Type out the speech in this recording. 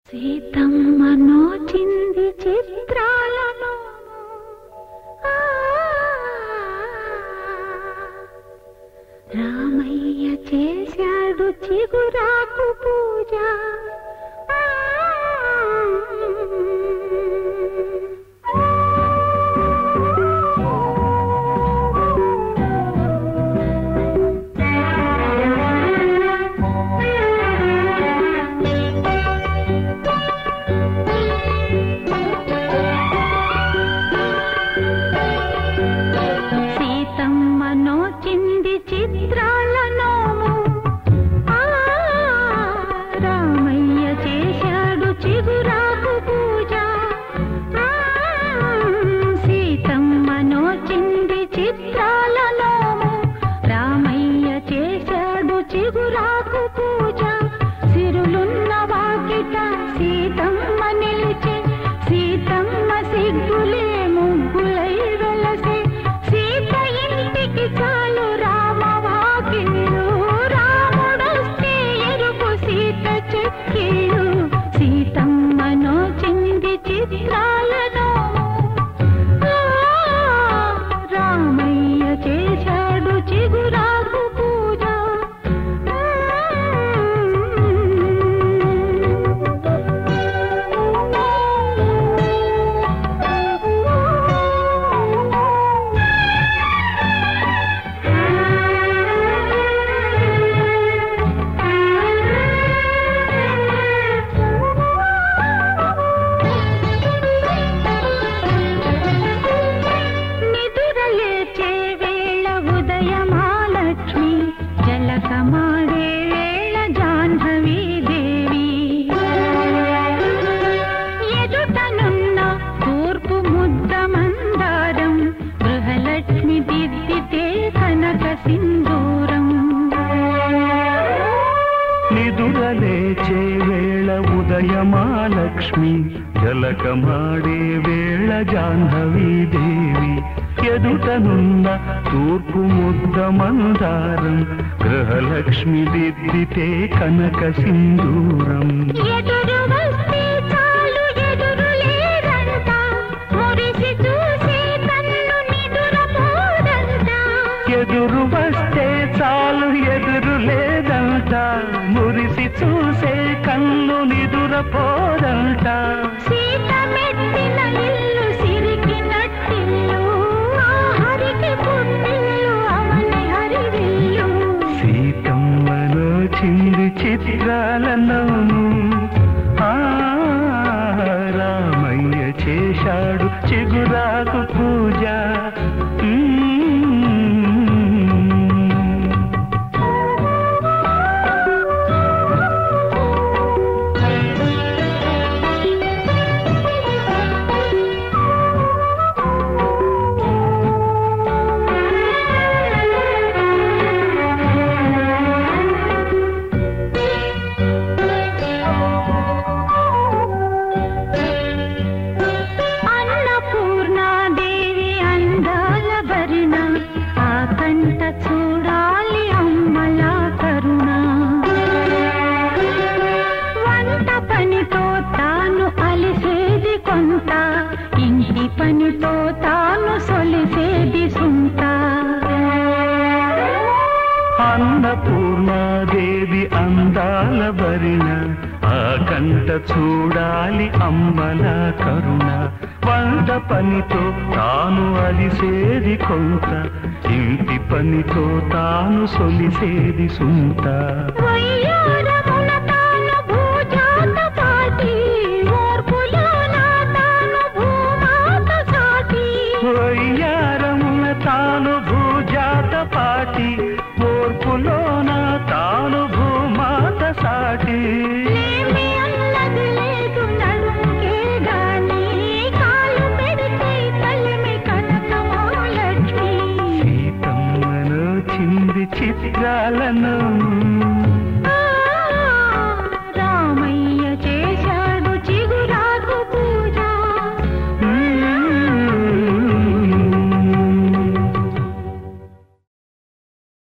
సీతమ్మ నోచింది చిత్రాలను ఆ, రామయ్య చేశాడు చిగురాకు పూజ ఆ, సీతమ్మ నోచింది చిత్రాలను ఆ, రామయ్య చేశాడు చిగురాకు పూజ ఆ, సీతమ్మ నోచింది చిత్రాలను రామయ్య చేశాడు చిగురాకు పూజ సిరులున్న వాకిట సీతమ్మ నిలిచి సీతమ్మ సిగ్గులే ముగ్గులై వెలసే సీత ఇంటికి చాలు రామ వాకిళ్ళు రాముడొస్తే ఎరుపు సీత చెక్కిళ్ళు సీతమ్మ నోచింది చిత్రాలను ఆ, రామయ్య చేశాడు చిగురాకు పూజ నిదురలేచే వేళ ఉదయమాలక్ష్మి జలకమాడే వేళ జాహ్నవీ దేవి ఎదుటనున్న తూర్పు ముద్ద మందారం గృహలక్ష్మి దిద్దితే కనక సింధూరం నిదురలేచే వేళ ఉదయమాలక్ష్మి జలకమాడే వేళ జాహ్నవీ దేవి ఎదుటనున్న తూర్పు ముద్ద మందారం గృహలక్ష్మి దిద్దితే కనక సింధూరం ఎదురు వస్తే చాలు ఎదురు లేదంట మురిసి చూసే కన్ను నిదురపోదంట ఎదురు వస్తే చాలు ఎదురు లేదంట మురిసి చూసే కన్ను నిదురపోదంట సీత మెట్టిన ఇల్లు సిరికినట్టిల్లు ఆ హరికి పుట్టిల్లు అవని హరివిల్లు సీతమ్మలో చింది చిత్రాలను ఆ, రామయ్య చేశాడు చిగురాకు పూజ మ్మ్. అన్నపూర్ణాదేవి అందాల భరిణ ఆ కంట చూడాలి అమ్మలా కరుణ వంట పనితో తాను అలిసేది కొంత ఇంటి పనితో తాను సొలిసేది సుంత అన్నపూర్ణాదేవి అందాల భరిణ ఆ కంట చూడాలి అమ్మల కరుణ వంట పనితో తాను అలిసేది కొంత ఇంటి పనితో తాను సొలిసేది సుంత వయ్యారమున తాను భూజాత పాటి ఓర్పులోన తాను భూమాత సాటి వయ్యారమున తాను భూజాత పాటి ఓర్పులోన తాను భూమాత సాటి లేమి అన్నది లేదు నడుముకే గాని కాలు పెడితే తల్లిమి కనకమాలక్ష్మి సీతమ్మను చింది చిత్రాలను